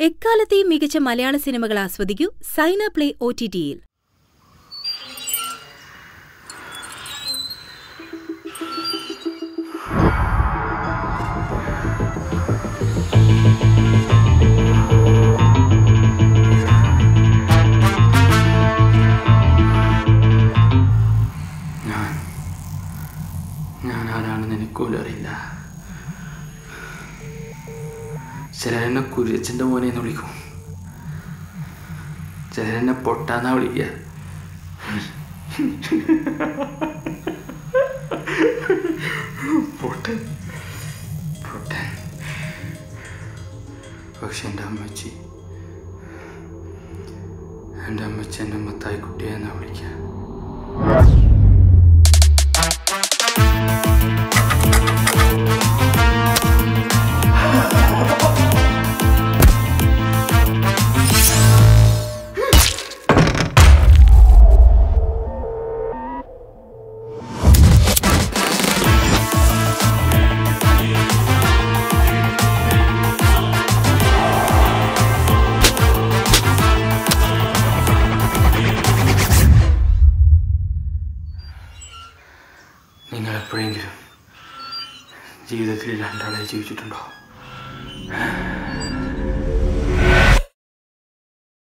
എക്കാലത്തെയും മികച്ച മലയാള സിനിമകൾ ആസ്വദിക്കൂ സൈന പ്ലേ ഒ ടി ടിയിൽ ഞാൻ ഞാൻ ആരാണെന്ന് എനിക്ക് പോലും അറിയില്ല ചിലരെന്നെ കുര്യച്ചൻ്റെ മോനെ എന്ന് വിളിക്കും ചിലരെന്നെ പൊട്ടാന്നാ വിളിക്കുക പൊട്ടൻ പൊട്ടൻ പക്ഷെ എൻ്റെ അമ്മച്ചി എൻ്റെ അമ്മച്ചി എൻ്റെ മത്തായി കുട്ടിയെ എന്നാ വിളിക്കുക നിങ്ങൾ എപ്പോഴെങ്കിലും ജീവിതത്തിൽ രണ്ടാളെ ജീവിച്ചിട്ടുണ്ടോ